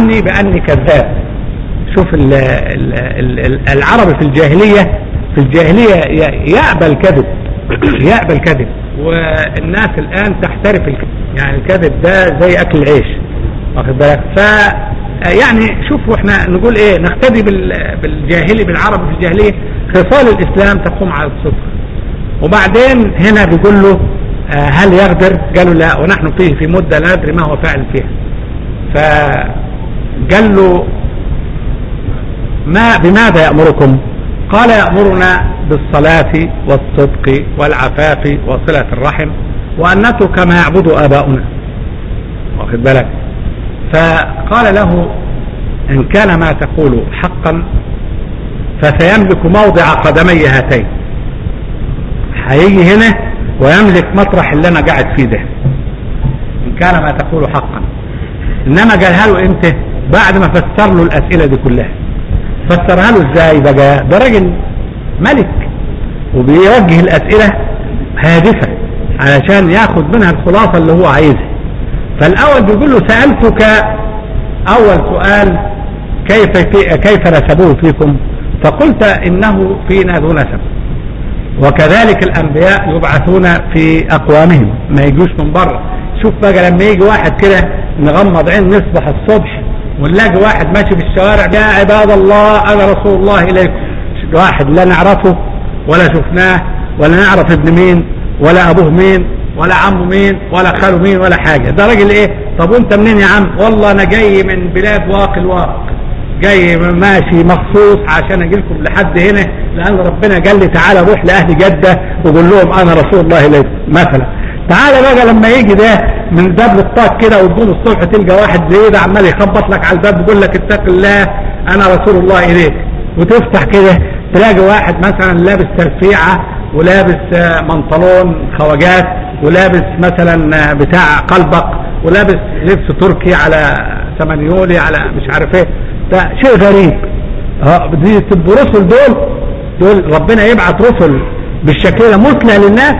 عني بأني كذاب شوف ال ال ال العرب في الجاهلية في الجاهلية يأبى الكذب يأبى الكذب والناس الآن تحترف الكذب يعني الكذب ده زي أكل العيش واخد بالك ف يعني شوفوا احنا نقول ايه نقتدي بالجاهلي بالعرب في الجاهلية خصال الإسلام تقوم على الصدق وبعدين هنا بيقول له هل يغدر قالوا لا ونحن فيه في مدة لا ندري ما هو فاعل فيها فقال له ما بماذا يأمركم قال يأمرنا بالصلاة والصدق والعفاف وصلة الرحم وأن نترك ما يعبد آباؤنا واخد بالك فقال له إن كان ما تقول حقا فسيملك موضع قدمي هاتين هيجي هنا ويملك مطرح اللي انا قاعد فيه ده ان كان ما تقول حقا انما قالها له امتى بعد ما فسر له الاسئله دي كلها فسرها له ازاي بقى ده راجل ملك وبيوجه الاسئله هادفه علشان ياخد منها الخلاصه اللي هو عايزها فالاول بيقول له سالتك اول سؤال كيف كيف نسبوه فيكم فقلت انه فينا ذو نسب وكذلك الانبياء يبعثون في اقوامهم ما يجوش من بره شوف بقى لما يجي واحد كده نغمض عين نصبح الصبح ونلاقي واحد ماشي في الشوارع يا عباد الله انا رسول الله اليكم واحد لا نعرفه ولا شفناه ولا نعرف ابن مين ولا ابوه مين ولا عمه مين ولا خاله مين ولا حاجه ده راجل ايه طب وانت منين يا عم والله انا جاي من بلاد واقي الواق جاي ماشي مخصوص عشان اجي لكم لحد هنا لان ربنا قال لي تعالى روح لاهل جده وقول لهم انا رسول الله اليكم مثلا تعالى بقى لما يجي ده من باب الطاق كده وتقوم الصبح تلقى واحد زي ده عمال يخبط لك على الباب يقول لك اتق الله انا رسول الله اليك وتفتح كده تلاقي واحد مثلا لابس ترفيعه ولابس منطلون خواجات ولابس مثلا بتاع قلبق ولابس لبس تركي على سمنيولي على مش عارف ايه ده شيء غريب اه دي تبقوا رسل دول دول ربنا يبعث رسل بالشكل ده مثلى للناس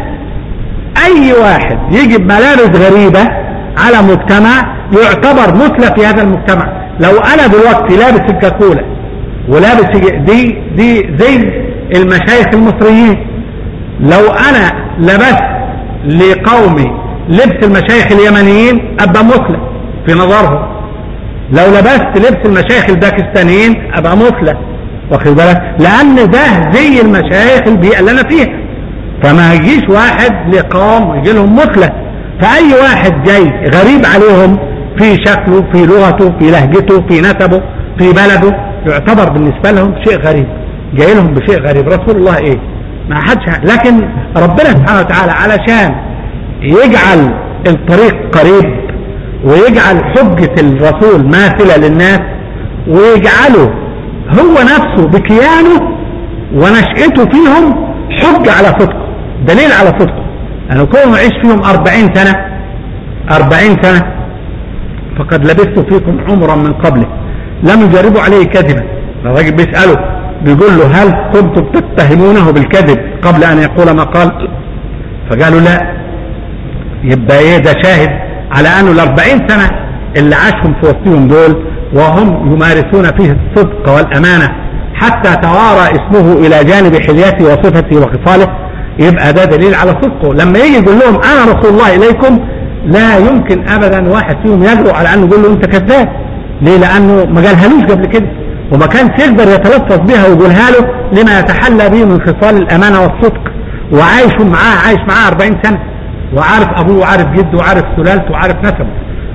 اي واحد يجي بملابس غريبة على مجتمع يعتبر مثلى في هذا المجتمع لو انا دلوقتي لابس الكاكولا ولابس دي دي زي المشايخ المصريين لو انا لبست لقومي لبس المشايخ اليمنيين ابقى مثلى في نظرهم لو لبست لبس المشايخ الباكستانيين ابقى مثلى واخد بالك لان ده زي المشايخ البيئه اللي انا فيها فما يجيش واحد لقوم ويجي لهم مثلى فاي واحد جاي غريب عليهم في شكله في لغته في لهجته في نسبه في بلده يعتبر بالنسبه لهم شيء غريب جاي لهم بشيء غريب رسول الله ايه ما حدش لكن ربنا سبحانه وتعالى علشان يجعل الطريق قريب ويجعل حجة الرسول ماثلة للناس ويجعله هو نفسه بكيانه ونشأته فيهم حجة على صدقه دليل على صدقه أنا كونه يعيش فيهم أربعين سنة أربعين سنة فقد لبثت فيكم عمرا من قبله لم يجربوا عليه كذبا الراجل بيسأله بيقول له هل كنتم تتهمونه بالكذب قبل أن يقول ما قال فقالوا لا يبقى ايه ده شاهد على انه الاربعين سنة اللي عاشهم في وسطهم دول وهم يمارسون فيه الصدق والامانة حتى توارى اسمه الى جانب حليته وصفته وخصاله يبقى ده دليل على صدقه لما يجي يقول لهم انا رسول الله اليكم لا يمكن ابدا واحد فيهم يجرؤ على انه يقول له انت كذاب ليه لانه ما قالهالوش قبل كده وما كانش يقدر يتلفظ بها ويقولها له لما يتحلى به من خصال الامانه والصدق وعايش معاه عايش معاه 40 سنه وعارف ابوه وعارف جده وعارف سلالته وعارف نسبه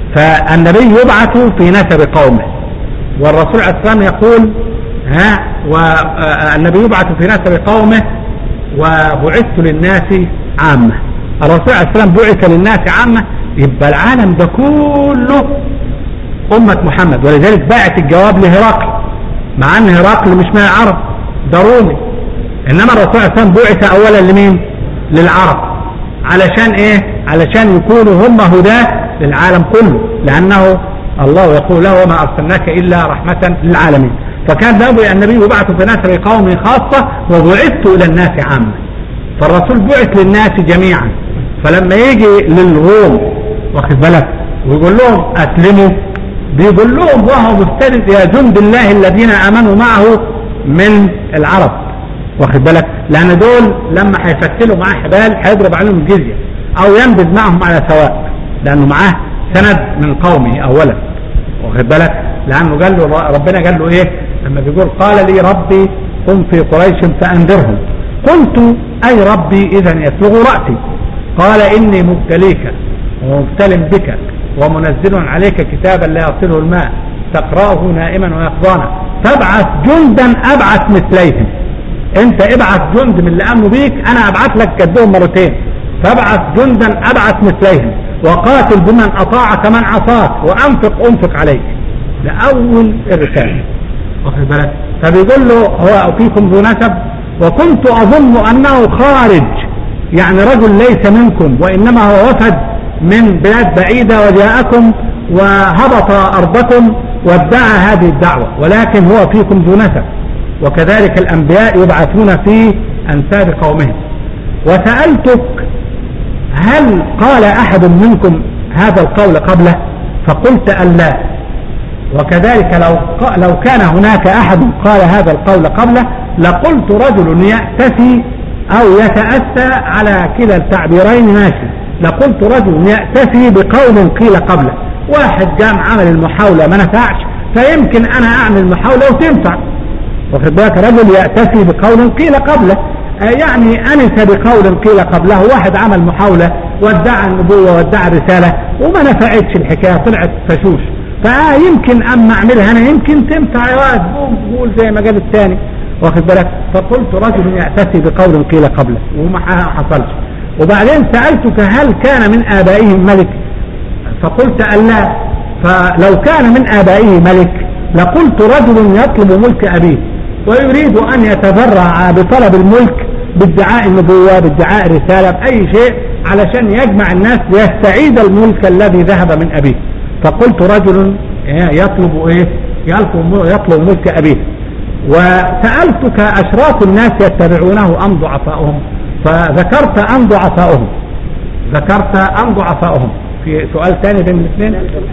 فالنبي يبعث في نسب قومه والرسول عليه السلام يقول ها والنبي يبعث في نسب قومه وبعثت للناس عامة الرسول عليه السلام بعث للناس عامة يبقى العالم ده كله أمة محمد ولذلك باعت الجواب لهرقل مع أن هرقل مش من العرب ده رومي إنما الرسول عليه السلام بعث أولا لمين للعرب علشان ايه علشان يكونوا هم هداة للعالم كله لانه الله يقول له وما ارسلناك الا رحمة للعالمين فكان ده النبي يبعث في ناس قوم خاصة وبعثت الى الناس عامة فالرسول بعث للناس جميعا فلما يجي للروم واخد بالك ويقول لهم اسلموا بيقول لهم وهو مستند الى جند الله الذين امنوا معه من العرب واخد بالك لان دول لما هيفتلوا معاه حبال هيضرب عليهم الجزيه او ينبذ معهم على سواء لانه معاه سند من قومه اولا واخد بالك لانه قال له ربنا قال له ايه لما بيقول قال لي ربي قم في قريش فانذرهم قلت اي ربي اذا يسلغ راسي قال اني مبتليك ومبتل بك ومنزل عليك كتابا لا يصله الماء تقرأه نائما ويقظانا فابعث جندا ابعث مثليهم انت ابعث جند من اللي امنوا بيك انا ابعث لك كدهم مرتين فابعث جندا ابعث مثليهم وقاتل بمن اطاعك من عصاك وانفق انفق عليك ده اول الرسالة واخد بالك فبيقول له هو فيكم ذو نسب وكنت اظن انه خارج يعني رجل ليس منكم وانما هو وفد من بلاد بعيدة وجاءكم وهبط ارضكم وادعى هذه الدعوة ولكن هو فيكم ذو نسب وكذلك الانبياء يبعثون في انساب قومهم وسألتك هل قال احد منكم هذا القول قبله فقلت ان لا وكذلك لو لو كان هناك احد قال هذا القول قبله لقلت رجل يأتفي او يتأسى على كلا التعبيرين ماشي لقلت رجل يأتفي بقول قيل قبله واحد قام عمل المحاولة ما نفعش فيمكن انا اعمل محاولة وتنفع واخد بالك رجل يأتفي بقول قيل قبله يعني انس بقول قيل قبله واحد عمل محاولة وادعى النبوة وادعى الرسالة وما نفعتش الحكاية طلعت فشوش فيمكن اما اعملها انا يمكن تنفع يا واد قول زي ما قال الثاني واخد بالك فقلت رجل يأتسي بقول قيل قبله وما حصلش وبعدين سألتك هل كان من آبائه ملك فقلت أن لا فلو كان من آبائه ملك لقلت رجل يطلب ملك أبيه ويريد أن يتبرع بطلب الملك بادعاء النبوة بادعاء الرسالة بأي شيء علشان يجمع الناس ليستعيد الملك الذي ذهب من أبيه فقلت رجل يطلب إيه يطلب, يطلب ملك أبيه وسألتك أشراف الناس يتبعونه أم ضعفاؤهم فذكرت أم ضعفاؤهم ذكرت أم ضعفاؤهم في سؤال ثاني بين الاثنين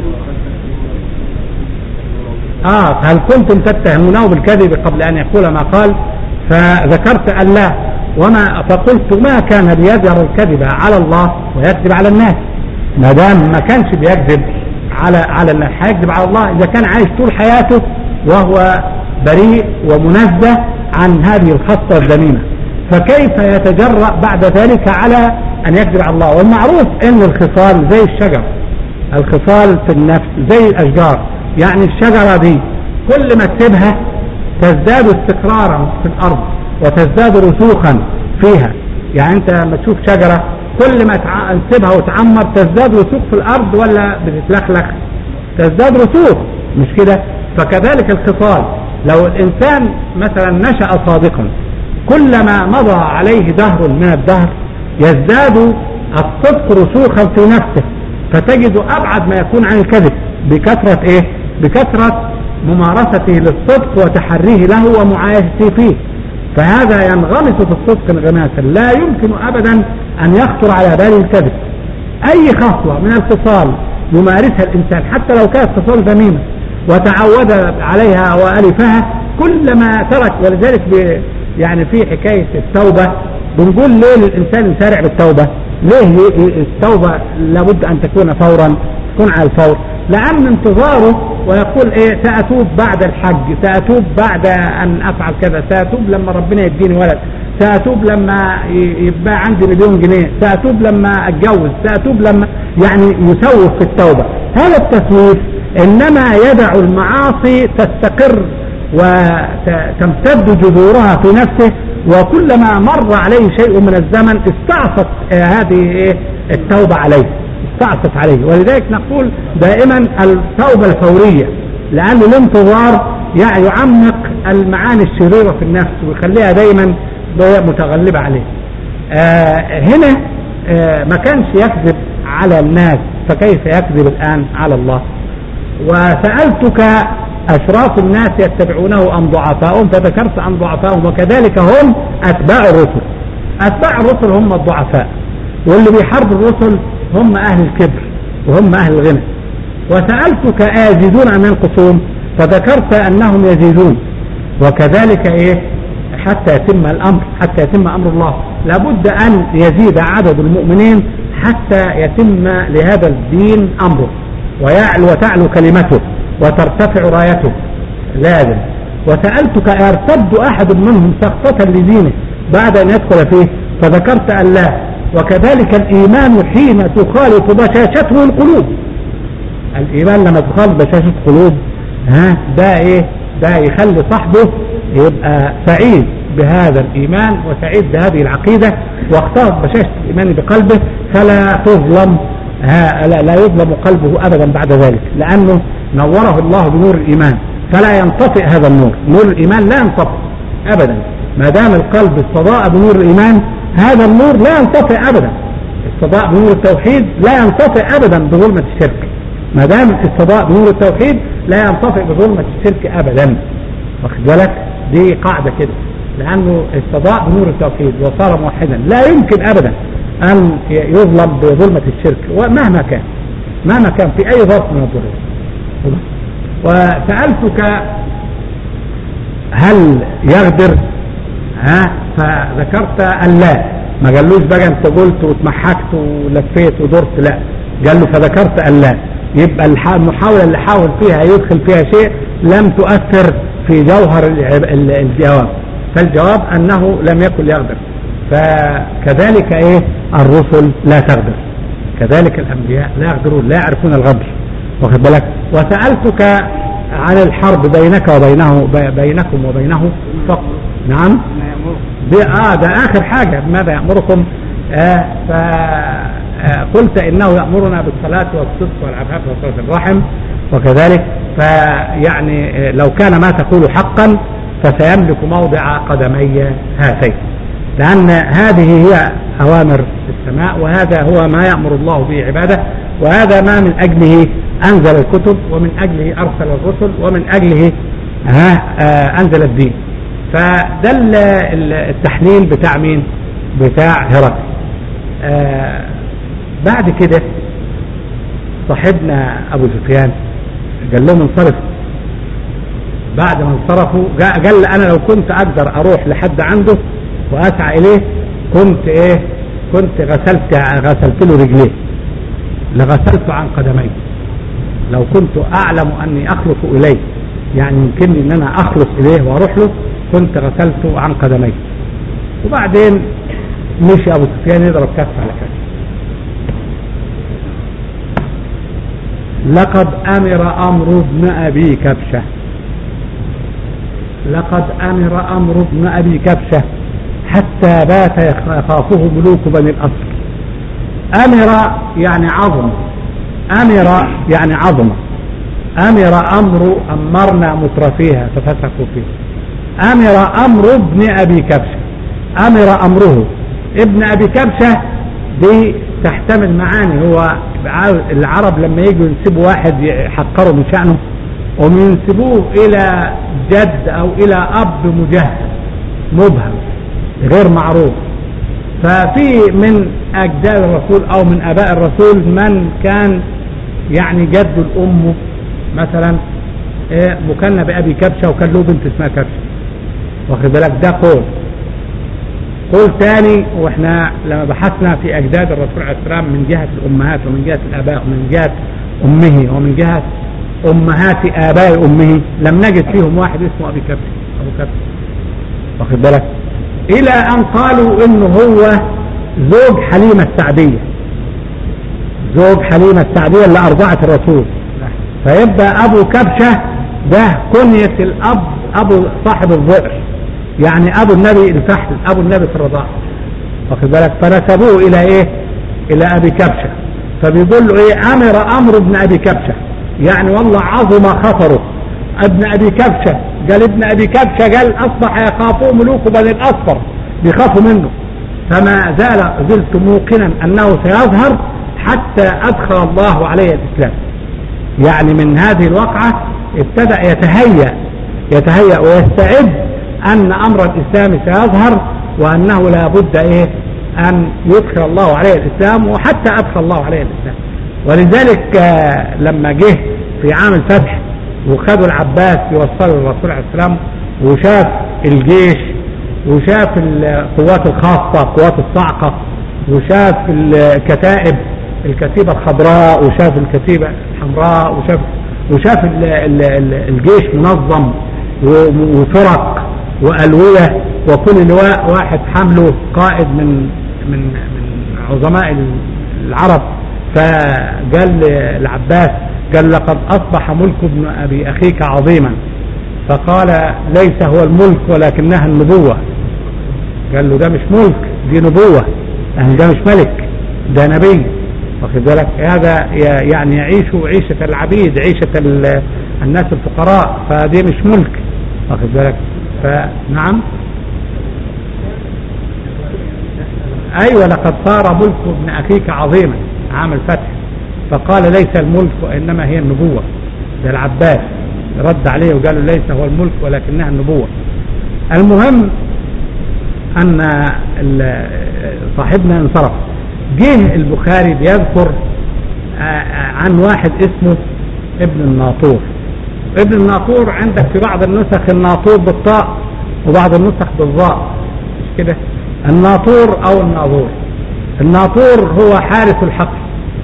آه هل كنتم تتهمونه بالكذب قبل أن يقول ما قال فذكرت أن لا وما فقلت ما كان ليجر الكذب على الله ويكذب على الناس ما دام ما كانش بيكذب على على الناس هيكذب على الله إذا كان عايش طول حياته وهو بريء ومنزه عن هذه الخصة الذميمة فكيف يتجرأ بعد ذلك على أن يكذب على الله والمعروف أن الخصال زي الشجر الخصال في النفس زي الأشجار يعني الشجرة دي كل ما تسيبها تزداد استقرارا في الأرض وتزداد رسوخا فيها يعني أنت لما تشوف شجرة كل ما تسيبها وتعمر تزداد رسوخ في الأرض ولا بتتلخلخ تزداد رسوخ مش كده فكذلك الخصال لو الإنسان مثلا نشأ صادقا كلما مضى عليه دهر من الدهر يزداد الصدق رسوخا في نفسه فتجد أبعد ما يكون عن الكذب بكثرة إيه بكثرة ممارسته للصدق وتحريه له ومعايشته فيه فهذا ينغمس في الصدق انغماسا لا يمكن أبدا أن يخطر على بال الكذب أي خطوة من الخصال يمارسها الإنسان حتى لو كانت خصال ذميمة وتعود عليها وألفها كلما ترك ولذلك يعني في حكاية التوبة بنقول ليه للإنسان يسارع بالتوبة ليه التوبة لابد أن تكون فورا تكون على الفور لأن انتظاره ويقول ايه سأتوب بعد الحج سأتوب بعد أن أفعل كذا سأتوب لما ربنا يديني ولد سأتوب لما يبقى عندي مليون جنيه سأتوب لما أتجوز سأتوب لما يعني يسوف في التوبة هذا التسويف إنما يدع المعاصي تستقر وتمتد جذورها في نفسه وكلما مر عليه شيء من الزمن استعصت هذه التوبة عليه استعصت عليه ولذلك نقول دائما التوبة الفورية لأن الانتظار يعمق المعاني الشريرة في النفس ويخليها دايما متغلبة عليه آه هنا آه ما كانش يكذب على الناس فكيف يكذب الآن على الله وسألتك أشراف الناس يتبعونه أم ضعفاؤهم فذكرت عن ضعفاؤهم وكذلك هم أتباع الرسل أتباع الرسل هم الضعفاء واللي بيحارب الرسل هم أهل الكبر وهم أهل الغنى وسألتك آيزيدون أم ينقصون فذكرت أنهم يزيدون وكذلك إيه حتى يتم الأمر حتى يتم أمر الله لابد أن يزيد عدد المؤمنين حتى يتم لهذا الدين أمره ويعلو وتعلو كلمته وترتفع رايته لازم وسألتك أيرتد أحد منهم سقطة لدينه بعد أن يدخل فيه فذكرت أن لا وكذلك الإيمان حين تخالط بشاشته القلوب الإيمان لما تخالط بشاشة القلوب ها ده إيه ده يخلي صاحبه يبقى سعيد بهذا الإيمان وسعيد بهذه العقيدة واختلط بشاشة الإيمان بقلبه فلا تظلم ها لا, لا يظلم قلبه أبدا بعد ذلك لأنه نوره الله بنور الإيمان فلا ينطفئ هذا النور نور الإيمان لا ينطفئ أبدا ما دام القلب استضاء بنور الإيمان هذا النور لا ينطفئ أبدا استضاء بنور التوحيد لا ينطفئ أبدا بظلمة الشرك ما دام استضاء بنور التوحيد لا ينطفئ بظلمة الشرك أبدا واخد بالك دي قاعدة كده لأنه استضاء بنور التوحيد وصار موحدا لا يمكن أبدا أن يظلم بظلمة الشرك ومهما كان مهما كان في أي ظرف من الظروف وسألتك هل يغدر ها فذكرت أن لا ما قالوش بقى انت قلت واتمحكت ولفيت ودرت لا قال له فذكرت أن لا يبقى المحاولة اللي حاول فيها يدخل فيها شيء لم تؤثر في جوهر الجواب فالجواب أنه لم يكن يغدر فكذلك ايه الرسل لا تغدر كذلك الأنبياء لا يغدرون لا يعرفون الغدر واخد بالك وسألتك عن الحرب بينك وبينه بينكم وبينه فقط نعم دي اه ده اخر حاجة ماذا يأمركم آه فقلت آه انه يأمرنا بالصلاة والصدق والعفاف وصلاة الرحم وكذلك فيعني لو كان ما تقول حقا فسيملك موضع قدمي هاتين لأن هذه هي أوامر السماء وهذا هو ما يأمر الله به عباده وهذا ما من أجله أنزل الكتب ومن أجله أرسل الرسل ومن أجله ها أنزل الدين فده التحليل بتاع مين بتاع هرقل آه بعد كده صاحبنا أبو سفيان قال لهم انصرفوا بعد ما انصرفوا قال انا لو كنت اقدر اروح لحد عنده واسعى اليه كنت ايه كنت غسلت غسلت له رجليه لغسلت عن قدميه لو كنت اعلم اني اخلص اليه يعني يمكنني ان انا اخلص اليه واروح له كنت غسلت عن قدميه وبعدين مشي ابو سفيان يضرب كف على كف لقد امر امر ابن ابي كبشه لقد امر امر ابن ابي كبشه حتى بات يخافه ملوك بني الأصل أمر يعني عظم أمر يعني عظمة أمر أمر أمرنا مترفيها ففسقوا فيه أمر أمر ابن أبي كبشة أمر أمره ابن أبي كبشة دي تحتمل معاني هو العرب لما يجوا ينسبوا واحد يحقروا من شأنه وينسبوه إلى جد أو إلى أب مجهز مبهم غير معروف ففي من أجداد الرسول أو من أباء الرسول من كان يعني جد الأم مثلا إيه مكنى بأبي كبشة وكان له بنت اسمها كبشة واخد بالك ده قول قول تاني واحنا لما بحثنا في أجداد الرسول عليه السلام من جهة الأمهات ومن جهة الآباء ومن جهة أمه ومن جهة أمهات آباء أمه لم نجد فيهم واحد اسمه أبي كبشة أبو كبشة واخد بالك الى ان قالوا انه هو زوج حليمة السعدية زوج حليمة السعدية اللي ارضعت الرسول فيبقى ابو كبشة ده كنية الاب ابو صاحب الظئر يعني ابو النبي الفحل ابو النبي في الرضاعة واخد بالك فنسبوه الى ايه الى ابي كبشة فبيقول له ايه امر امر ابن ابي كبشة يعني والله عظم خطره ابن ابي كبشة قال ابن ابي كبشة قال اصبح يخافوه ملوك بني الاصفر بيخافوا منه فما زال زلت موقنا انه سيظهر حتى ادخل الله عليه الاسلام يعني من هذه الوقعة ابتدأ يتهيأ يتهيأ ويستعد ان امر الاسلام سيظهر وانه لا بد ايه ان يدخل الله عليه الاسلام وحتى ادخل الله عليه الاسلام ولذلك آه، لما جه في عام الفتح وخدوا العباس يوصلوا للرسول عليه السلام وشاف الجيش وشاف القوات الخاصة قوات الصاعقة وشاف الكتائب الكتيبة الخضراء وشاف الكتيبة الحمراء وشاف وشاف ال- ال- ال- الجيش منظم و- وفرق وألوية وكل لواء واحد حمله قائد من من من عظماء العرب فقال العباس قال لقد أصبح ملك ابن أبي أخيك عظيما فقال ليس هو الملك ولكنها النبوة قال له ده مش ملك دي نبوة يعني ده مش ملك ده نبي واخد بالك هذا ي- يعني يعيش عيشة العبيد عيشة ال- الناس الفقراء فدي مش ملك واخد بالك فنعم ايوه لقد صار ملك ابن اخيك عظيما عام الفتح فقال ليس الملك وانما هي النبوة ده العباس رد عليه وقال له ليس هو الملك ولكنها النبوة المهم ان ال- صاحبنا انصرف جه البخاري بيذكر آه، آه، عن واحد اسمه ابن الناطور ابن الناطور عندك في بعض النسخ الناطور بالطاء وبعض النسخ بالظاء مش كده الناطور او الناظور الناطور هو حارس الحقل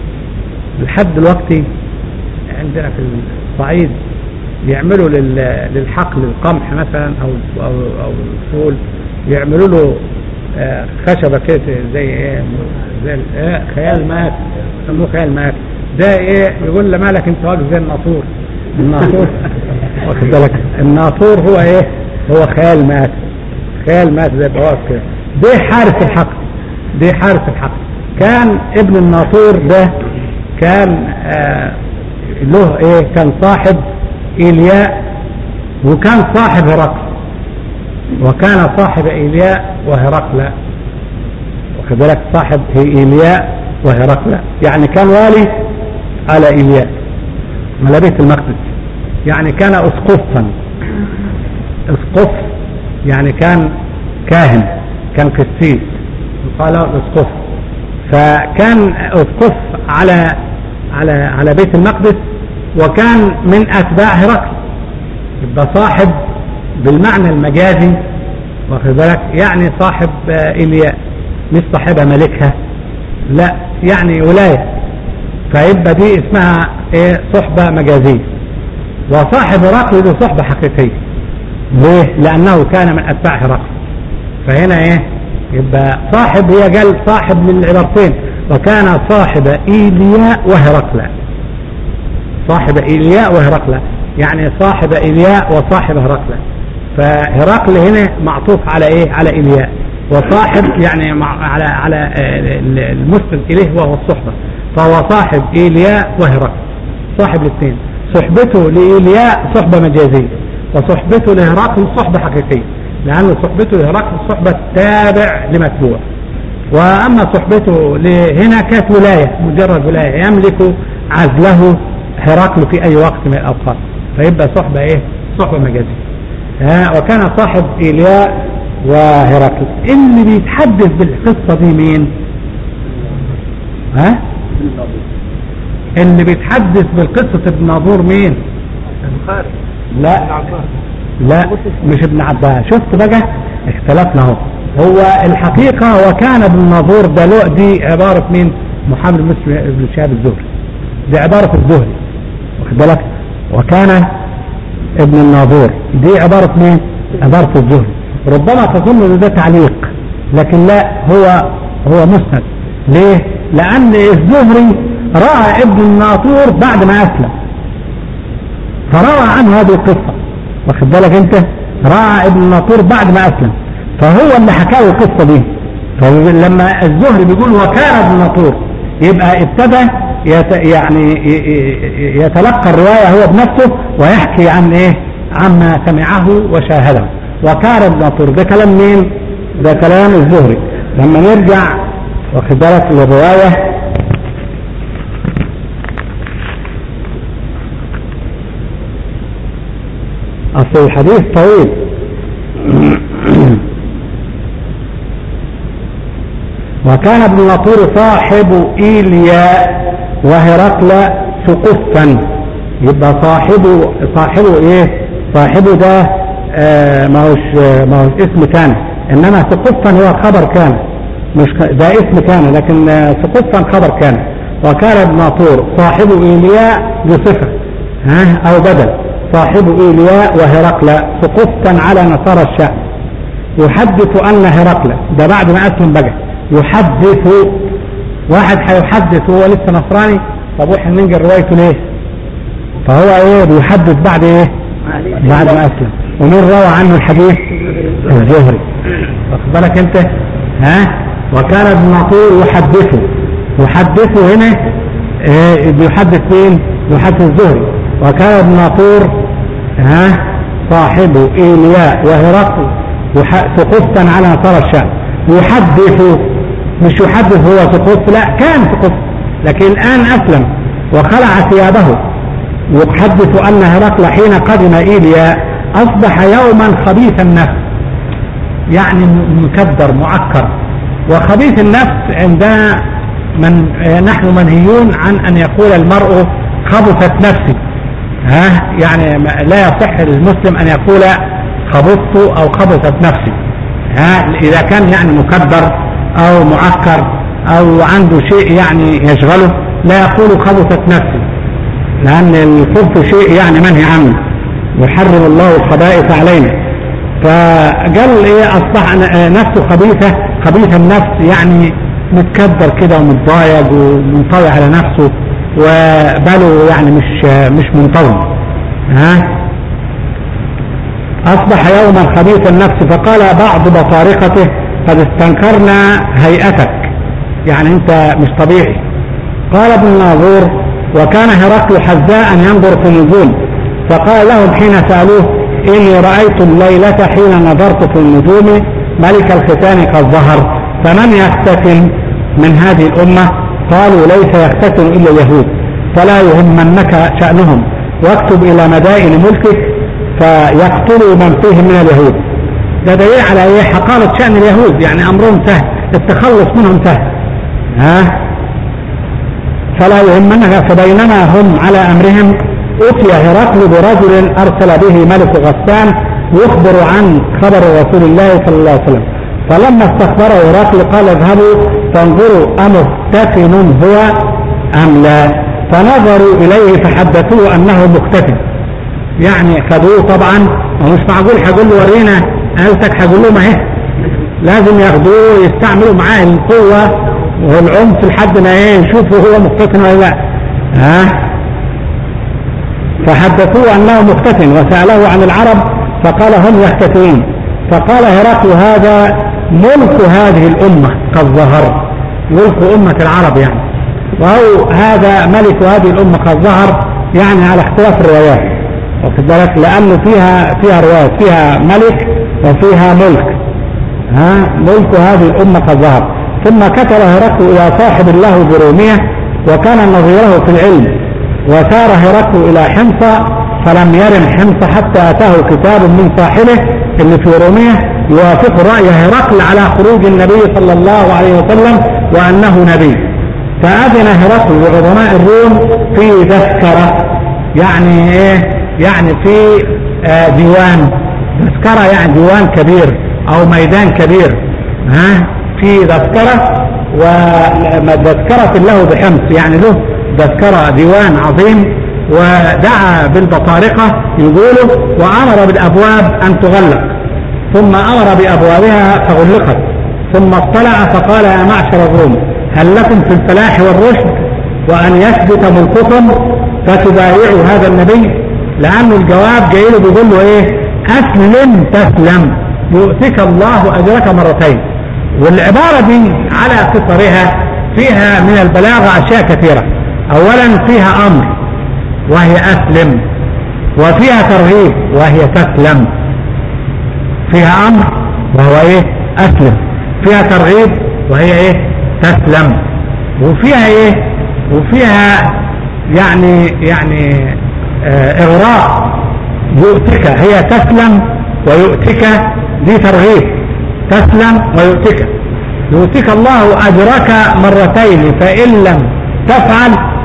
لحد دلوقتي عندنا في الصعيد بيعملوا لل- للحقل القمح مثلا او او او الفول يعملوا له آه، خشبه كده زي ايه زي ال- آه، خيال مات يسموه خيال مات ده ايه يقول له مالك انت واقف زي الناطور الناطور واخد بالك الناطور هو ايه هو خيال مات خيال مات زي بواقف كده ده حارس الحقل ده حارس الحقل كان ابن الناطور ده كان آه له ايه كان صاحب ايلياء وكان صاحب هرقل وكان صاحب ايلياء وهرقل واخد بالك صاحب ايلياء وهرقل يعني كان والي على ايلياء على بيت المقدس يعني كان اسقفا اسقف يعني كان كاهن كان قسيس يقال له اسقف فكان اسقف على على على بيت المقدس وكان من اتباع هرقل يبقى صاحب بالمعنى المجازي واخد بالك يعني صاحب آه، إلياء مش صاحبها ملكها لا يعني ولاية فيبقى دي اسمها ايه صحبة مجازية وصاحب هرقل له صحبة حقيقية ليه؟ لأنه كان من أتباع هرقل فهنا ايه يبقى صاحب هي قال صاحب للعبارتين وكان صاحب إيلياء وهرقل صاحب إيلياء وهرقل يعني صاحب إيلياء وصاحب هرقل فهرقل هنا معطوف على ايه على إيلياء وصاحب يعني مع على على آه، المسند إليه وهو الصحبة فهو صاحب إيلياء وهرقل صاحب الاثنين صحبته لإيلياء صحبة مجازية وصحبته لهرقل صحبة حقيقية لأن صحبته لهرقل صحبة تابع لمتبوع وأما صحبته هنا كانت ولاية مجرد ولاية يملك عزله هرقل في أي وقت من الأوقات فيبقى صحبة إيه صحبة مجازية ها وكان صاحب إيلياء وهرقل اللي بيتحدث بالقصة دي مين ها اللي بيتحدث بالقصة ابن ناظور مين البخاري لا لا مش ابن عباس شفت بقى اختلفنا اهو هو الحقيقة وكان ابن ناظور ده له دي عبارة مين محمد بن مسلم بن شهاب الزهري دي عبارة الزهري واخد بالك وكان ابن الناظور دي عبارة مين عبارة الزهري ربما تظن ان ده تعليق لكن لا هو هو مسند ليه لان الزهري رأى ابن الناظور بعد ما اسلم فروى عنه هذه القصة واخد بالك انت راى ابن الناطور بعد ما اسلم فهو اللي حكى له القصة دي فلما الزهري بيقول وكان ابن الناطور يبقى ابتدى يت يعني ي- ي- يتلقى الرواية هو بنفسه ويحكي عن ايه عما سمعه وشاهده وكان ابن الناطور ده كلام مين ده كلام الزهري لما نرجع واخد بالك للرواية أصل الحديث طويل وكان ابن ناطور صاحب إيلياء وهرقل سقفا يبقى صاحبه صاحبه ايه صاحبه ده آه ما هوش ما هوش اسم كان انما سقفا هو خبر كان مش ك- ده اسم كان لكن آه، سقفا خبر كان وكان ابن ناطور صاحب ايلياء بصفه ها او بدل صاحب ايلياء وهرقل سقفا على نصارى الشام يحدث ان هرقل ده بعد ما اسلم بقى يحدث واحد هيحدث وهو لسه نصراني طب واحنا ننقل روايته ليه فهو ايه بيحدث بعد ايه بعد ما اسلم ومين روى عنه الحديث الزهري واخد بالك انت ها وكان ابن ناطور يحدثه يحدثه هنا إيه بيحدث مين يحدث الزهري وكان ابن ناطور ها صاحبه ايلياء وهرقل يح- سقفتا على نصارى الشام يحدث مش يحدث هو سقف لا كان سقف لكن الان اسلم وخلع ثيابه يحدث ان هرقل حين قدم ايليا اصبح يوما خبيث النفس يعني م- مكدر معكر وخبيث النفس عند من آه، نحن منهيون عن ان يقول المرء خبثت نفسي ها يعني ما- لا يصح للمسلم ان يقول خبثت او خبثت نفسي ها اذا كان يعني مكدر او معكر او عنده شيء يعني يشغله لا يقول خبثت نفسي لأن الخبث شيء يعني منهي عنه يحرم الله الخبائث علينا فقال ايه اصبح ن- نفسه خبيثة خبيث النفس يعني متكبر كده ومتضايق ومنطوي على نفسه وباله يعني مش مش منطوي ها اصبح يوما خبيث النفس فقال بعض بطارقته قد استنكرنا هيئتك يعني انت مش طبيعي قال ابن ناظور وكان هرقل حذاء ينظر في النجوم فقال لهم حين سألوه إني رأيت الليلة حين نظرت في النجوم ملك الختان قد ظهر فمن يختتن من هذه الأمة قالوا ليس يختتن إلا اليهود فلا يهمنك شأنهم واكتب إلى مدائن ملكك فيقتلوا من فيهم من اليهود ده دليل على ايه حقارة شأن اليهود يعني أمرهم سهل التخلص منهم سهل ها فلا يهمنها فبينما هم على أمرهم أتي هرقل برجل أرسل به ملك غسان يخبر عن خبر رسول الله صلى الله عليه وسلم فلما استخبره هرقل قال اذهبوا فانظروا أمختتن هو أم لا فنظروا إليه فحدثوه أنه مختتن يعني خدوه طبعا ومش معقول هيقول له ورينا قالتك هيقول لهم اهي لازم ياخدوه يستعملوا معاه القوة والعنف لحد ما ايه يشوفوا هو مختتن ولا لا ها فحدثوه انه مختتن وسأله عن العرب فقال هم يختتنون فقال هرقل هذا ملك هذه الأمة قد ظهر ملك أمة العرب يعني وهو هذا ملك هذه الأمة قد ظهر يعني على اختلاف الروايات واخد بالك لأنه فيها فيها روايات فيها ملك وفيها ملك ها ملك هذه الأمة قد ظهر ثم كتب هرقل إلى صاحب الله برومية وكان نظيره في العلم وسار هرقل إلى حمص فلم يرم حمص حتى أتاه كتاب من صاحبه اللي في رومية يوافق رأي هرقل على خروج النبي صلى الله عليه وسلم وأنه نبي فأذن هرقل لعظماء الروم في تذكرة يعني إيه يعني في آه ديوان تذكرة يعني ديوان كبير أو ميدان كبير ها في تذكرة وتذكرة له بحمص يعني له تذكرة ديوان عظيم ودعا بالبطارقة يقولوا وأمر بالأبواب أن تغلق ثم أمر بأبوابها فغلقت ثم اطلع فقال يا معشر الروم هل لكم في الفلاح والرشد وأن يثبت ملككم فتبايعوا هذا النبي لأن الجواب جاي له بيقول له إيه أسلم تسلم يؤتك الله أجرك مرتين والعبارة دي على قصرها فيها من البلاغة أشياء كثيرة أولا فيها أمر وهي أسلم وفيها ترغيب وهي تسلم فيها أمر وهو إيه أسلم فيها ترغيب وهي إيه تسلم وفيها إيه وفيها يعني يعني آه إغراء يؤتك هي تسلم ويؤتك دي ترغيب تسلم ويؤتك يؤتك الله أجرك مرتين فإن لم تفعل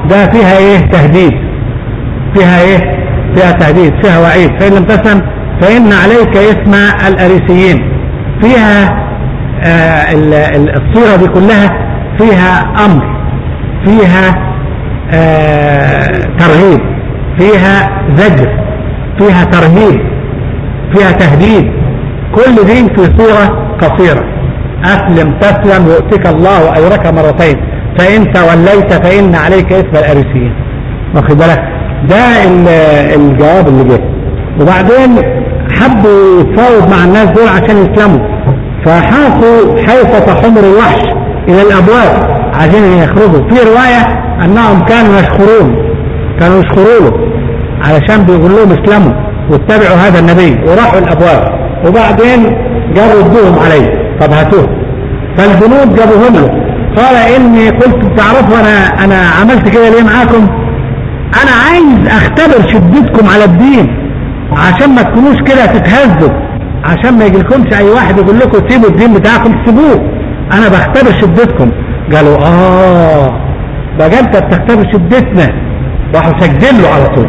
ده فيها ايه تهديد فيها ايه فيها تهديد فيها وعيد فإن لم تسلم فإن عليك اسم الأريسيين فيها آه الصورة دي كلها فيها أمر فيها آه ترغيب فيها زجر فيها ترهيب فيها تهديد كل دي في صورة قصيرة أسلم تسلم يؤتك الله أجرك مرتين فإن توليت فإن عليك اسم الأريسيين واخد بالك ده الجواب اللي جه وبعدين حبوا يتفاوض مع الناس دول عشان يسلموا فحاطوا حيطة حمر الوحش إلى الأبواب عشان يخرجوا في رواية أنهم كانوا يشخرون كانوا يشخروا له علشان بيقول لهم اسلموا واتبعوا هذا النبي وراحوا الأبواب وبعدين جابوا ردوهم عليه طب هاتوه فالجنود جابوهم له قال إني قلت تعرفوا أنا, أنا عملت كده ليه معاكم أنا عايز أختبر شدتكم على الدين عشان ما تكونوش كده تتهزوا عشان ما يجيلكمش أي واحد يقول لكم سيبوا الدين بتاعكم تسيبوه أنا بختبر شدتكم قالوا آه بقى أنت بتختبر شدتنا راحوا سجل له على طول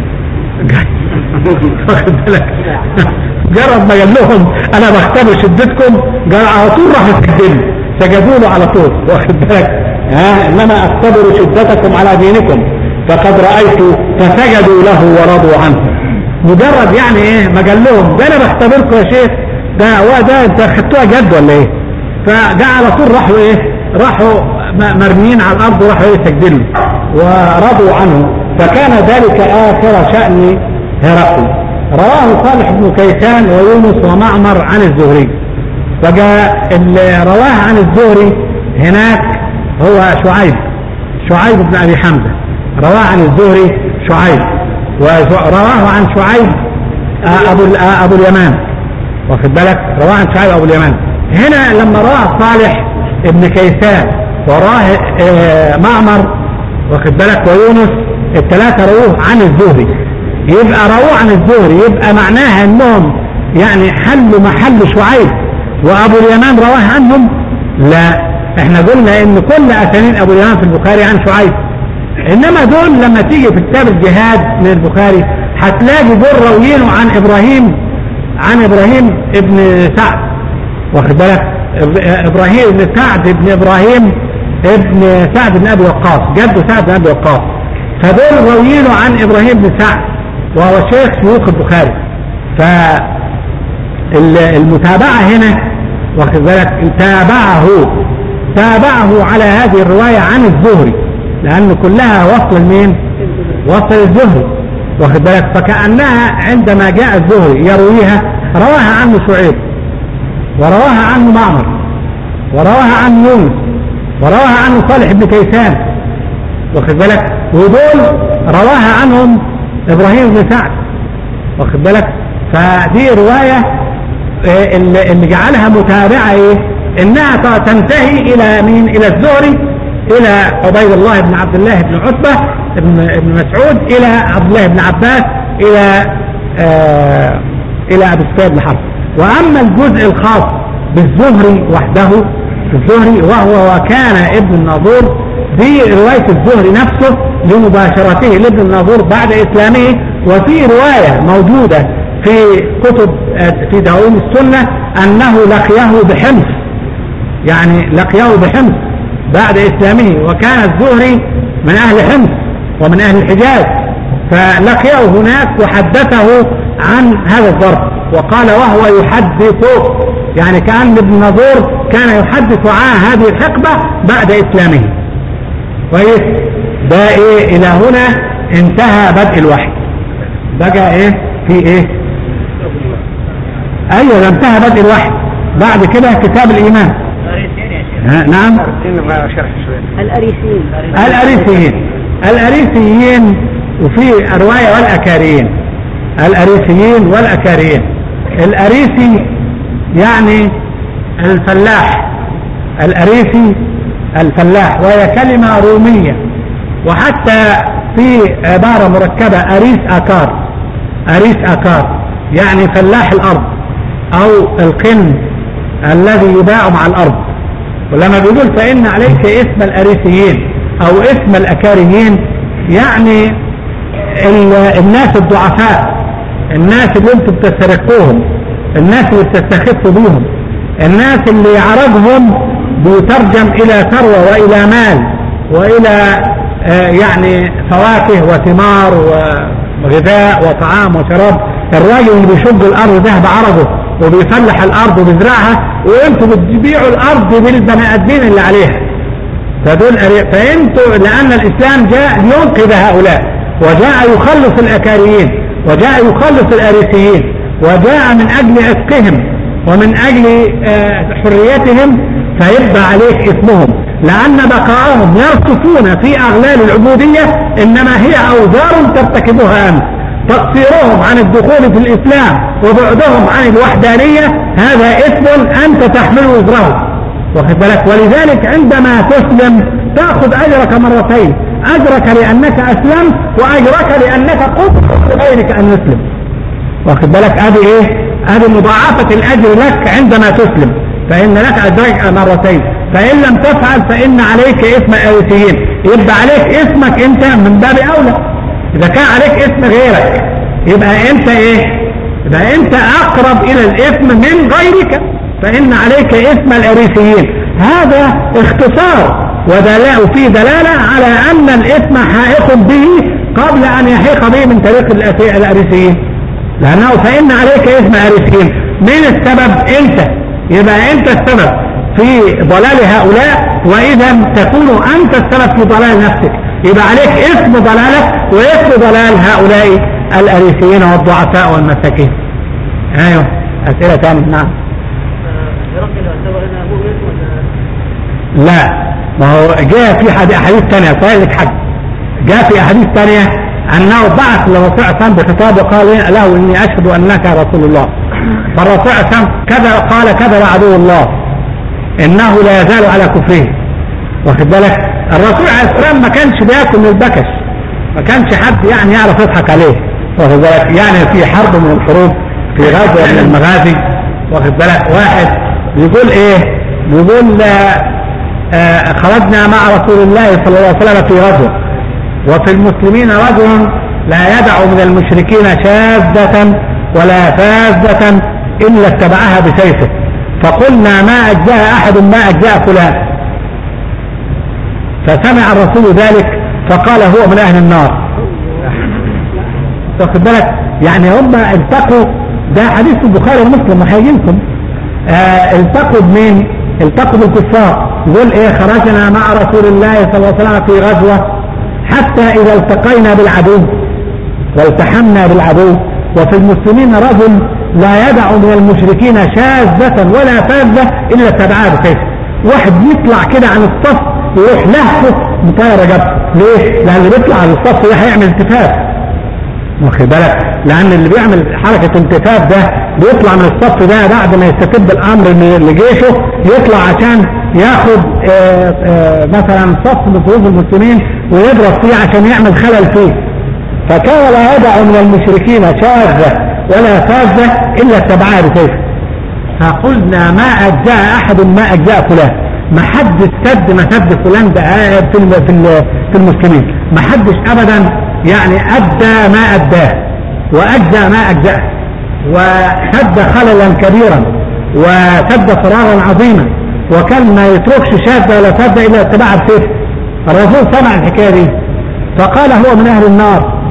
واخد بالك جرب ما قال لهم انا بختبر شدتكم قال على طول راح يسجل سجدوا له على طول واخد بالك ها انما اختبر شدتكم على دينكم فقد رايت فسجدوا له ورضوا عنه مجرد يعني ايه ما قال لهم ده انا بختبركم يا شيخ ده هو ده انت خدتوها جد ولا ايه فجاء على طول راحوا ايه راحوا مرميين على الارض وراحوا ايه سجلوا ورضوا عنه فكان ذلك اخر شأن هرقل رواه صالح بن كيسان ويونس ومعمر عن الزهري وجاء اللي رواه عن الزهري هناك هو شعيب شعيب بن ابي حمزه رواه عن الزهري شعيب ورواه عن شعيب ابو ابو اليمان واخد بالك رواه عن شعيب ابو اليمان هنا لما رواه صالح ابن كيسان وراه معمر واخد بالك ويونس الثلاثه رووه عن الزهري يبقى رواه عن الزهري يبقى معناها انهم يعني حلوا محل شعيب وابو اليمان رواه عنهم لا احنا قلنا ان كل اسانيد ابو اليمان في البخاري عن شعيب انما دول لما تيجي في كتاب الجهاد من البخاري هتلاقي دول راويينه عن ابراهيم عن ابراهيم ابن سعد واخد بالك ابراهيم ابن سعد ابن ابراهيم ابن سعد بن ابي وقاص جده سعد بن ابي وقاص فدول راويينه عن ابراهيم بن سعد وهو شيخ شيوخ البخاري فالمتابعة هنا واخد بالك تابعه تابعه على هذه الرواية عن الزهري لأن كلها وصل لمين وصل الزهري واخد بالك فكأنها عندما جاء الزهري يرويها رواها عنه شعيب ورواها عنه معمر ورواها عنه يونس ورواها عنه صالح بن كيسان واخد بالك ودول رواها عنهم ابراهيم بن سعد واخد بالك فدي رواية اللي جعلها متابعة ايه انها تنتهي الى مين الى الزهري الى عبيد الله بن عبد الله بن عتبة بن, ابن مسعود الى عبد الله بن عباس الى آه الى ابي سفيان بن حرب واما الجزء الخاص بالزهري وحده الزهري وهو وكان ابن الناظور دي رواية الزهري نفسه لمباشرته لابن الناظور بعد اسلامه وفي رواية موجودة في كتب في دعوم السنة انه لقيه بحمص يعني لقيه بحمص بعد اسلامه وكان الزهري من اهل حمص ومن اهل الحجاز فلقيه هناك وحدثه عن هذا الظرف وقال وهو يحدث يعني كأن ابن نظور كان يحدث عن هذه الحقبة بعد اسلامه كويس ده ايه الى هنا انتهى بدء الوحي بقى ايه في ايه ايوه ده انتهى بدء الوحي بعد كده كتاب الايمان ها نعم الأريسيين الاريسيين الاريسيين وفي الرواية والاكاريين الاريسيين والاكاريين الاريسي يعني الفلاح الاريسي الفلاح وهي كلمة رومية وحتى في عبارة مركبة اريس اكار اريس اكار يعني فلاح الارض او القن الذي يباع مع الارض ولما بيقول فان عليك اسم الاريسيين او اسم الاكاريين يعني الناس الضعفاء الناس اللي انتم بتسترقوهم الناس اللي بتستخفوا بيهم الناس اللي عرضهم بيترجم الى ثروة والى مال والى آه يعني فواكه وثمار وغذاء وطعام وشراب الراجل اللي بيشق الارض ده بعرضه وبيفلح الارض وبيزرعها وانتم بتبيعوا الارض بالبني ادمين اللي عليها فدول فانتوا لان الاسلام جاء لينقذ هؤلاء وجاء يخلص الاكاريين وجاء يخلص الاريسيين وجاء من اجل عتقهم ومن اجل حريتهم فيبقى عليك اسمهم لان بقاءهم يرصفون في اغلال العبودية انما هي اوزار ترتكبها انت تقصيرهم عن الدخول في الاسلام وبعدهم عن الوحدانية هذا اثم انت تحمل وزره واخد بالك ولذلك عندما تسلم تأخذ اجرك مرتين اجرك لانك اسلمت واجرك لانك قلت لغيرك ان يسلم واخد بالك ادي ايه ادي مضاعفة الاجر لك عندما تسلم فان لك اجرك مرتين فان لم تفعل فان عليك اسم الاريسيين يبقى عليك اسمك انت من باب اولى اذا كان عليك اسم غيرك يبقى انت ايه يبقى انت اقرب الى الاثم من غيرك فان عليك اسم الاريسيين هذا اختصار ودلاء وفيه دلالة على ان الاثم حائق به قبل ان يحيق به من طريق الاريسيين لانه فان عليك اسم اريسيين من السبب انت يبقى انت السبب في ضلال هؤلاء واذا تكون انت السبب في ضلال نفسك يبقى عليك اسم ضلالك واسم ضلال هؤلاء الاريسيين والضعفاء والمساكين ايوه اسئله تانية نعم لا ما هو جاء في حديث ثانية قال لك حد جاء في احاديث ثانية انه بعث للرسول صلى بخطاب وقال له اني اشهد انك رسول الله فالرسول صلى كذا قال كذا عدو الله انه لا يزال على كفره واخد بالك الرسول عليه السلام ما كانش بياكل من البكش ما كانش حد يعني يعرف يضحك عليه واخد بالك يعني في حرب من الحروب في غزوة من المغازي واخد بالك واحد بيقول ايه بيقول آه آه خرجنا مع رسول الله صلى الله عليه وسلم في غزوة وفي المسلمين رجل لا يدع من المشركين شاذة ولا فاذة إلا اتبعها بسيفه فقلنا ما أجزاء أحد ما أجزاء فلان فسمع الرسول ذلك فقال هو من أهل النار واخد بالك يعني هم التقوا ده حديث البخاري ومسلم وهيجي لكم آه التقوا بمين التقوا بالكفار يقول ايه خرجنا مع رسول الله صلى الله عليه وسلم في غزوة حتى اذا التقينا بالعدو والتحمنا بالعدو وفي المسلمين رجل لا يدع من المشركين شاذة ولا فاذة الا اتبعها بسيفه واحد يطلع كده عن الصف يروح لهفه مطاير جبهه ليه؟ لان اللي بيطلع عن الصف ده هيعمل التفاف واخد بالك لان اللي بيعمل حركة انتفاف ده بيطلع من الصف ده بعد ما يستتب الامر لجيشه يطلع عشان ياخد آآ آآ مثلا صف من صفوف المسلمين ويضرب فيه عشان يعمل خلل فيه فكان لا يدع من المشركين شاذة ولا فاذة الا اتبعها بسيفه فقلنا ما اجزاء احد ما اجزاء فلان ما حدش سد ما سد فلان ده في في المسلمين ما حدش ابدا يعني ادى ما اداه واجزى ما اجزاه وسد خللا كبيرا وسد فراغا عظيما وكان ما يتركش شاذ ولا سد الا اتباع بسيف الرسول سمع الحكايه دي فقال هو من اهل النار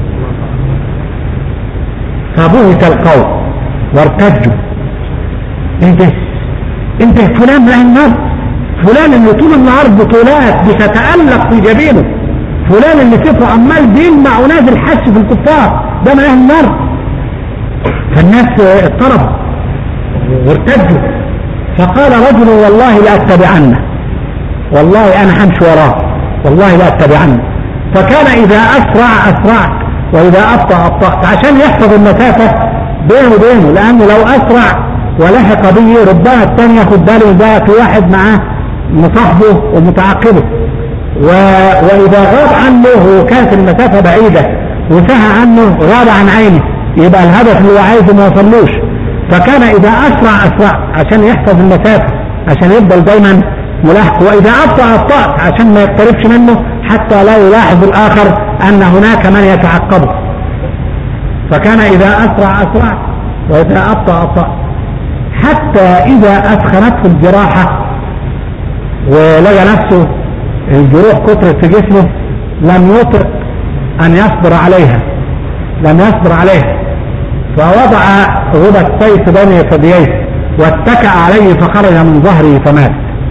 فبهت القوم وارتجوا انت انت فلان من اهل النار فلان اللي طول النهار بطولات بتتألق في جبينه فلان اللي كيفه عمال بيلمع ونازل حش في الكفار ده من اهل النار فالناس اضطربوا وارتجوا فقال رجل والله لا اتبعنه والله انا همشي وراه والله لا اتبعنه فكان اذا اسرع اسرعت واذا ابطا ابطأت عشان يحفظ المسافة بينه وبينه لانه لو اسرع ولحق به ربما الثاني ياخد باله ده في واحد معاه مصاحبه ومتعقبه و... واذا غاب عنه وكانت المسافة بعيدة وسهى عنه غاب عن عينه يبقى الهدف اللي هو عايزه ما وصلوش فكان اذا اسرع اسرع عشان يحفظ المسافة عشان يفضل دايما ملاحق وإذا أبطأ أبطأت عشان ما يقتربش منه حتى لا يلاحظ الآخر أن هناك من يتعقبه فكان إذا أسرع أسرع وإذا أبطأ أبطأ حتى إذا أثخنته الجراحة ولقى نفسه الجروح كثرت في جسمه لم يطق أن يصبر عليها لم يصبر عليها فوضع غبة سيف بني ثدييه واتكأ عليه فخرج من ظهره فمات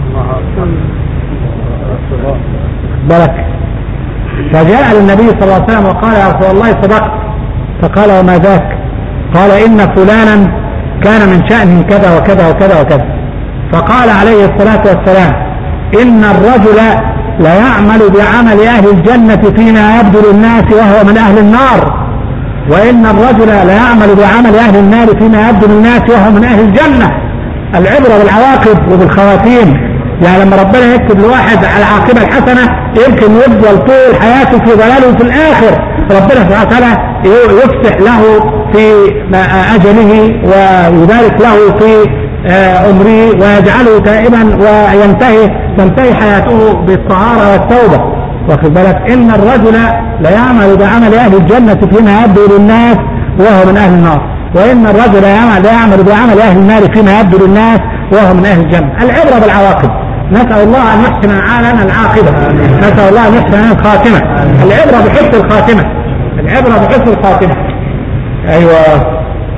بلك فجاء للنبي صلى الله عليه وسلم وقال يا رسول الله صدقت فقال وما ذاك قال إن فلانا كان من شأنه كذا وكذا وكذا وكذا فقال عليه الصلاة والسلام إن الرجل ليعمل بعمل أهل الجنة فيما يبدو للناس وهو من أهل النار وإن الرجل ليعمل بعمل أهل النار فيما يبدو للناس وهو من أهل الجنة العبرة بالعواقب وبالخواتيم يعني لما ربنا يكتب لواحد العاقبة الحسنة يمكن يفضل طول حياته في ضلاله في الآخر ربنا سبحانه وتعالى يفتح له في أجله ويبارك له في عمره ويجعله تائبا وينتهي تنتهي حياته بالطهارة والتوبة واخد بالك إن الرجل ليعمل بعمل أهل الجنة فيما يبدو للناس وهو من أهل النار وإن الرجل يعمل, يعمل بعمل أهل النار فيما يبدو للناس وهو من أهل الجنة العبرة بالعواقب نسأل الله أن يحسن لنا العاقبة نسأل الله أن يحسن لنا الخاتمة العبرة بحسن الخاتمة العبرة بحسن الخاتمة أيوة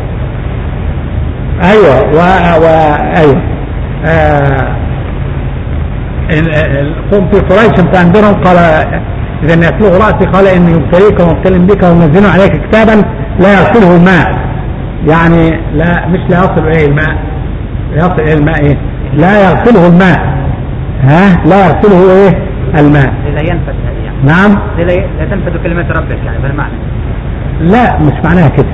أيوة و... و... أيوة آه... قم في قريش انت عندهم قال اذا يسلغ رأسي قال اني يبتليك ومبتلم بك ومنزل عليك كتابا لا يصله الماء يعني لا مش لا يصل اليه الماء يصل اليه الماء ايه لا يغسله الماء ها لا يغسله ايه الماء لا ينفذ يعني نعم لا تنفذ كلمة ربك يعني بالمعنى لا مش معناها كده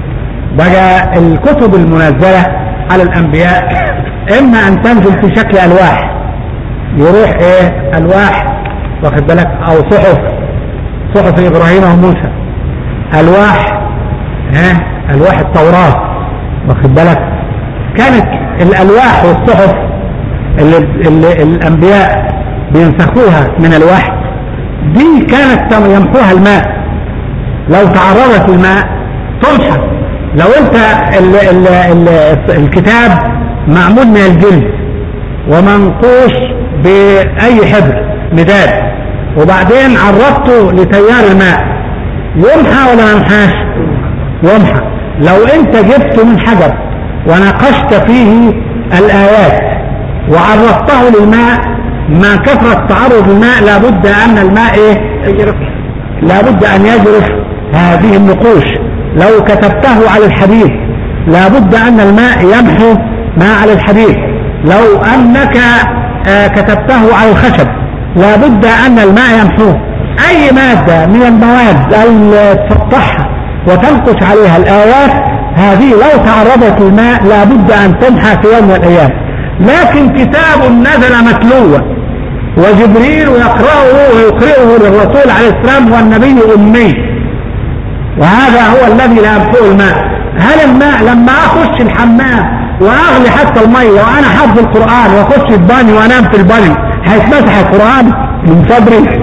بقى الكتب المنزلة على الانبياء اما ان تنزل في شكل الواح يروح ايه الواح واخد بالك او صحف صحف ابراهيم وموسى الواح ها الواح التوراة واخد بالك كانت الالواح والصحف اللي, اللي الانبياء بينسخوها من الوحي دي كانت يمحوها الماء لو تعرضت الماء تمحى لو انت ال ال ال الكتاب معمول من الجلد ومنقوش باي حبر مداد وبعدين عرضته لتيار الماء يمحى ولا يمحاش يمحى لو انت جبته من حجر وناقشت فيه الايات وعرضته للماء مع كثرة تعرض الماء لابد ان الماء ايه يجرف لابد ان يجرف هذه النقوش لو كتبته على الحديد لابد ان الماء يمحو ما على الحديد لو انك آه كتبته على الخشب لابد ان الماء يمحوه اي مادة من المواد اللي تسطحها وتنقش عليها الايات هذه لو تعرضت الماء لابد ان تمحى في يوم من الايام لكن كتاب نزل متلوة وجبريل يقرأه ويقرئه للرسول عليه السلام والنبي أمي وهذا هو الذي لا يمحوه الماء هل الماء لما أخش الحمام وأغلي حتى المية وأنا حافظ القرآن وأخش الباني وأنام في الباني هيتمسح القرآن من صدري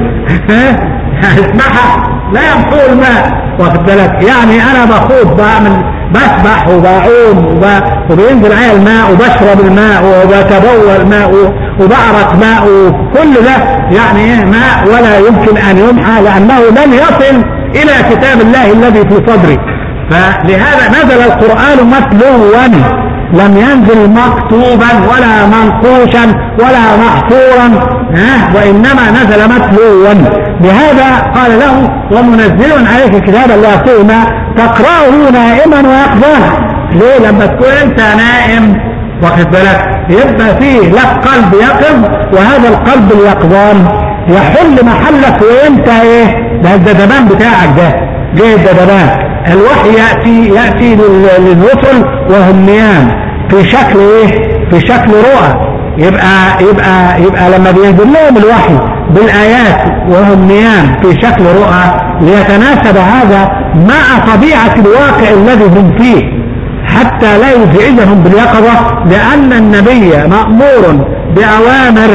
هيتمسح لا يمحوه الماء واخد بالك يعني أنا بخوض بعمل بسبح وبعوم وبينزل علي الماء وبشرب الماء وبتبول ماء وبعرق ماء وكل ده يعني ايه ماء ولا يمكن ان يمحى لانه لن يصل الى كتاب الله الذي في صدري فلهذا نزل القرآن متلوا لم ينزل مكتوبا ولا منقوشا ولا محفورا ها وانما نزل متلوا لهذا قال له ومنزل عليك كتابا لا يصير ماء تقرأه نائما ويقظانا ليه لما تكون انت نائم واخد بالك يبقى فيه لك قلب يقظ وهذا القلب اليقظان يحل محلك وانت ايه ده الدبان بتاعك ده ليه الدبان الوحي يأتي يأتي للرسل وهم نيام في شكل ايه في شكل رؤى يبقى يبقى يبقى لما بينزل لهم الوحي بالايات وهم نيام في شكل رؤى ليتناسب هذا مع طبيعة الواقع الذي هم فيه حتى لا يزعجهم باليقظة لأن النبي مأمور بأوامر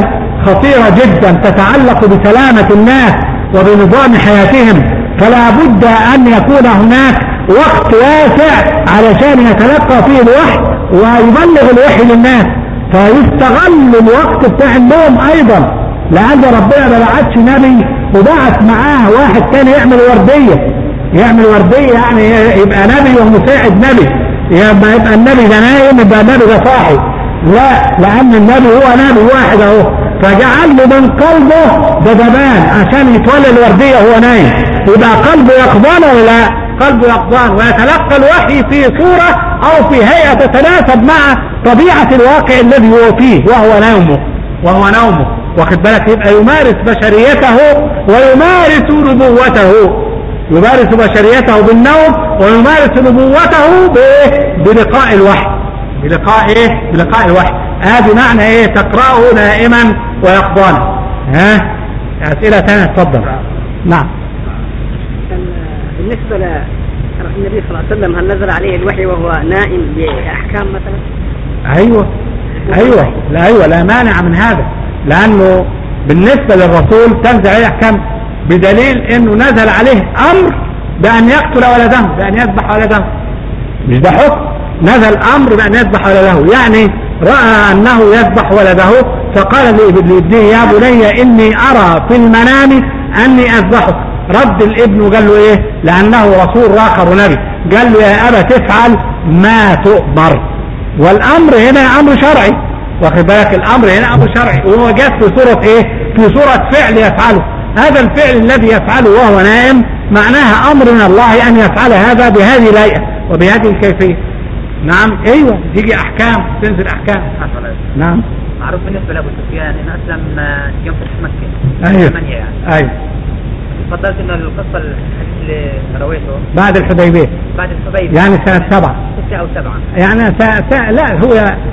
خطيرة جدا تتعلق بسلامة الناس وبنظام حياتهم فلا بد أن يكون هناك وقت واسع علشان يتلقى فيه الوحي ويبلغ الوحي للناس فيستغل الوقت بتاع النوم أيضا لأن ربنا ما بعتش نبي وبعت معاه واحد تاني يعمل وردية يعمل وردية يعني يبقى نبي ومساعد نبي يبقى, يبقى النبي ده نايم يبقى النبي ده صاحي لا لأن النبي هو نبي واحد اهو فجعل له من قلبه دبان عشان يتولى الوردية وهو نايم يبقى قلبه يقظان ولا لا قلبه يقظان ويتلقى الوحي في صورة او في هيئة تتناسب مع طبيعة الواقع الذي هو فيه وهو نومه وهو نومه واخد بالك يبقى يمارس بشريته ويمارس نبوته يمارس بشريته بالنوم ويمارس نبوته بايه بلقاء الوحي بلقاء ايه بلقاء الوحي هذه معنى ايه تقرأه نائما ويقظانا ها اسئلة ثانية اتفضل نعم بالنسبة للنبي صلى الله عليه وسلم هل نزل عليه الوحي وهو نائم بأحكام مثلا؟ ايوه ايوه لا ايوه لا مانع من هذا لانه بالنسبة للرسول تنزل عليه احكام بدليل انه نزل عليه امر بان يقتل ولده بان يذبح ولده مش ده حكم نزل امر بان يذبح ولده يعني رأى انه يذبح ولده فقال لابنه يا بني اني ارى في المنام اني اذبحك رد الابن وقال له ايه لانه رسول راخر نبي قال له يا ابا تفعل ما تؤمر والامر هنا امر شرعي واخد بالك الامر هنا امر شرعي وهو جاء في صورة ايه في صورة فعل يفعله هذا الفعل الذي يفعله وهو نائم معناها امر من الله ان يفعل هذا بهذه الهيئة وبهذه الكيفية نعم ايوه تيجي احكام تنزل احكام نعم معروف بالنسبة لأبو سفيان إنه أسلم يوم فتح مكة ايوه ثمانية يعني ايوه فضلت إنه القصة الحديث اللي رويته بعد الحديبية بعد الحبيب يعني سنة سبعة ستة أو سبعة يعني سا سا لا هو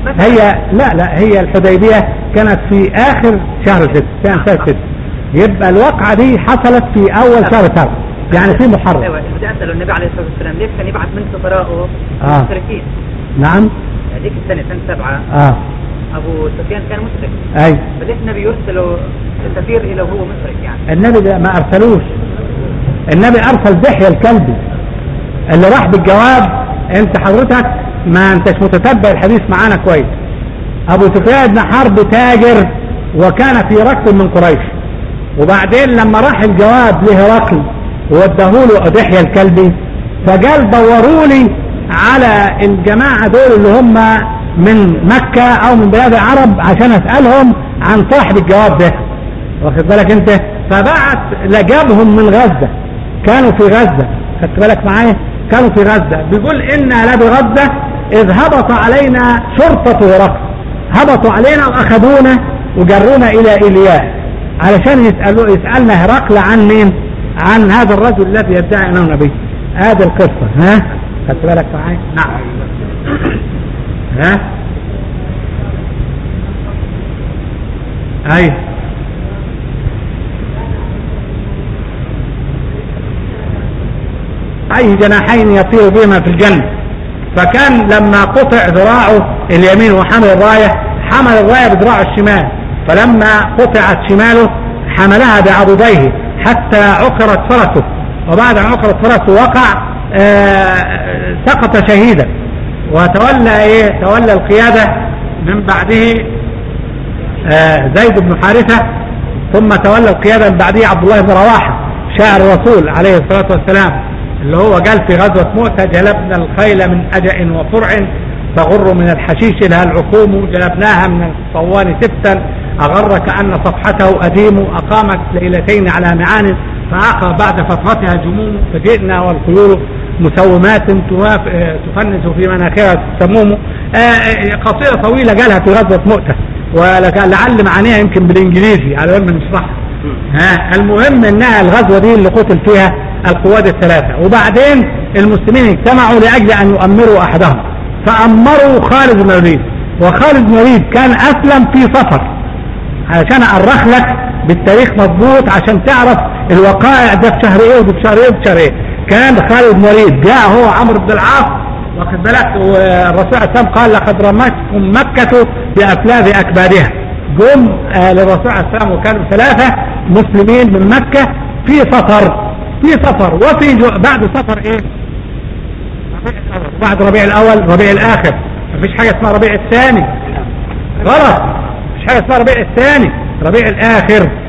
هي لا لا هي الحديبية كانت في آخر شهر ست كان شهر ست يبقى الواقعة دي حصلت في أول شهر سبعة يعني في محرم أيوة بدي أسأله النبي عليه الصلاة والسلام ليش كان يبعث من سفراءه آه. مشركين نعم هذيك السنة سنة سبعة اه أبو سفيان كان مشرك اي فليش النبي يرسل سفير إلى وهو مشرك يعني النبي ده ما ارسلوش النبي ارسل دحية الكلبي اللي راح بالجواب انت حضرتك ما انتش متتبع الحديث معانا كويس ابو سفيان بن حرب تاجر وكان في ركب من قريش وبعدين لما راح الجواب لهرقل وودهوله دحية الكلبي فقال دوروا لي على الجماعة دول اللي هم من مكة او من بلاد العرب عشان اسألهم عن صاحب الجواب ده واخد بالك انت فبعت لجابهم من غزة كانوا في غزة خدت بالك معايا كانوا في غزة بيقول إنا لا بغزة إذ هبط علينا شرطة هرقل هبطوا علينا وأخذونا وجرونا إلى إلياء علشان يسألوا يسألنا هرقل عن مين عن هذا الرجل الذي يدعي أنه نبي هذه القصة ها خدت بالك معايا نعم ها ايوه أي جناحين يطير بهما في الجنة فكان لما قطع ذراعه اليمين وحمل الراية حمل الراية بذراعه الشمال فلما قطعت شماله حملها بعضديه حتى عقرت فرسه وبعد أن عقرت فرسه وقع آه سقط شهيدا وتولى ايه تولى القيادة من بعده آه زيد بن حارثة ثم تولى القيادة من بعده عبد الله بن رواحة شاعر الرسول عليه الصلاة والسلام اللي هو قال في غزوة مؤتة جلبنا الخيل من أجأ وفرع تغر من الحشيش لها العقوم جلبناها من الصوان ستا أغر كأن صفحته أديم أقامت ليلتين على معان فعقى بعد فترتها جموم فجئنا والخيول مسومات تفنس في مناخرها السموم قصيدة طويلة قالها في غزوة مؤتة ولعل معانيها يمكن بالانجليزي على بال ما نشرحها ها المهم انها الغزوة دي اللي قتل فيها القوات الثلاثة وبعدين المسلمين اجتمعوا لأجل أن يؤمروا أحدهم فأمروا خالد بن الوليد وخالد بن الوليد كان أسلم في سفر علشان أرخ لك بالتاريخ مضبوط عشان تعرف الوقائع ده في شهر ايه وده في شهر ايه وده في شهر ايه كان خالد بن الوليد جاء هو عمرو بن العاص واخد بالك والرسول عليه السلام قال لقد رمتكم مكة بأفلاذ أكبادها جم آه للرسول عليه السلام وكانوا ثلاثة مسلمين من مكة في سفر في سفر وفي جو بعد سفر ايه ربيع الأول. بعد ربيع الاول ربيع الاخر مفيش حاجة اسمها ربيع الثاني غلط مفيش حاجة اسمها ربيع الثاني ربيع الاخر